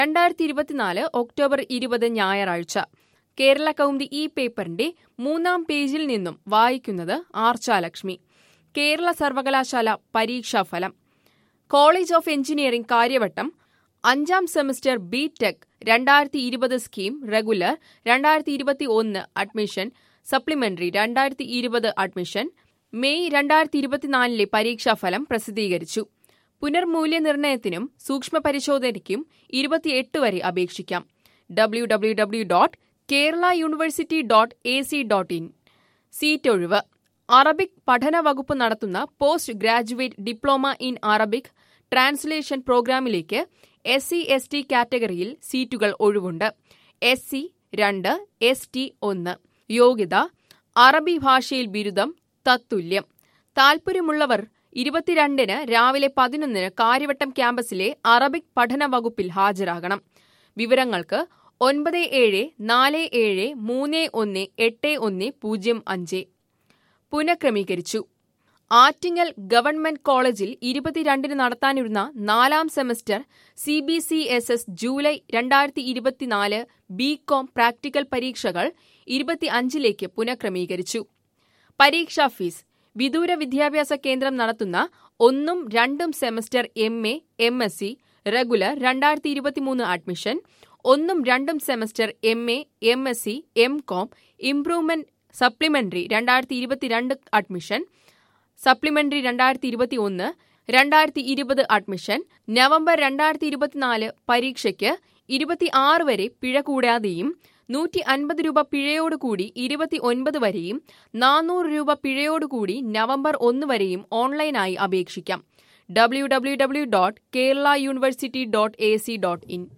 രണ്ടായിരത്തി ഇരുപത്തിനാല് ഒക്ടോബർ ഇരുപത് ഞായറാഴ്ച കേരള കൗമുദി ഈ പേപ്പറിന്റെ മൂന്നാം പേജിൽ നിന്നും വായിക്കുന്നത് ആർച്ചാലക്ഷ്മി കേരള സർവകലാശാല പരീക്ഷാഫലം കോളേജ് ഓഫ് എഞ്ചിനീയറിംഗ് കാര്യവട്ടം അഞ്ചാം സെമസ്റ്റർ ബി ടെക് രണ്ടായിരത്തി ഇരുപത് സ്കീം റെഗുലർ രണ്ടായിരത്തി ഇരുപത്തി ഒന്ന് അഡ്മിഷൻ സപ്ലിമെന്ററി രണ്ടായിരത്തി ഇരുപത് അഡ്മിഷൻ മെയ് രണ്ടായിരത്തി ഇരുപത്തിനാലിലെ പരീക്ഷാഫലം പ്രസിദ്ധീകരിച്ചു പുനർമൂല്യനിർണ്ണയത്തിനും സൂക്ഷ്മ പരിശോധനയ്ക്കും ഇരുപത്തിയെട്ട് വരെ അപേക്ഷിക്കാം W W W dot Kerala university dot A C dot in seat ഒഴിവ് അറബിക് പഠന വകുപ്പ് നടത്തുന്ന post graduate diploma in Arabic translation പ്രോഗ്രാമിലേക്ക് എസ് സി എസ് ടി കാറ്റഗറിയിൽ സീറ്റുകൾ ഒഴിവുണ്ട് എസ് സി രണ്ട് എസ് ടി ഒന്ന് യോഗ്യത അറബി ഭാഷയിൽ ബിരുദം തത്തുല്യം താൽപ്പര്യമുള്ളവർ ഇരുപത്തിരണ്ടിന് രാവിലെ പതിനൊന്നിന് കാര്യവട്ടം ക്യാമ്പസിലെ അറബിക് പഠന വകുപ്പിൽ ഹാജരാകണം വിവരങ്ങൾക്ക് ഒൻപത് ഏഴ് നാല് ഏഴ് മൂന്ന് ഒന്ന് എട്ട് ഒന്ന് പൂജ്യം അഞ്ച് പുനഃക്രമീകരിച്ചു ആറ്റിങ്ങൽ ഗവൺമെന്റ് കോളേജിൽ ഇരുപത്തിരണ്ടിന് നടത്താനിരുന്ന നാലാം semester C B C S S July രണ്ടായിരത്തി ഇരുപത്തിനാല് ബി കോം പ്രാക്ടിക്കൽ പരീക്ഷകൾ ഇരുപത്തിയഞ്ചിലേക്ക് പുനഃക്രമീകരിച്ചു പരീക്ഷാ ഫീസ് വിദൂര വിദ്യാഭ്യാസ കേന്ദ്രം നടത്തുന്ന ഒന്നും രണ്ടും semester M A M S C regular രണ്ടായിരത്തി ഇരുപത്തിമൂന്ന് അഡ്മിഷൻ ഒന്നും രണ്ടും semester M A M S C M com improvement supplementary രണ്ടായിരത്തി ഇരുപത്തിരണ്ട് അഡ്മിഷൻ സപ്ലിമെന്ററി രണ്ടായിരത്തി ഇരുപത്തി ഒന്ന് രണ്ടായിരത്തി ഇരുപത് അഡ്മിഷൻ നവംബർ രണ്ടായിരത്തി ഇരുപത്തിനാല് പരീക്ഷയ്ക്ക് ഇരുപത്തിയാറ് വരെ പിഴ കൂടാതെയും നൂറ്റി അൻപത് രൂപ പിഴയോടുകൂടി ഇരുപത്തി ഒൻപത് വരെയും നാനൂറ് രൂപ പിഴയോടുകൂടി നവംബർ ഒന്ന് വരെയും ഓൺലൈനായി അപേക്ഷിക്കാം W W W dot Kerala university dot A C dot in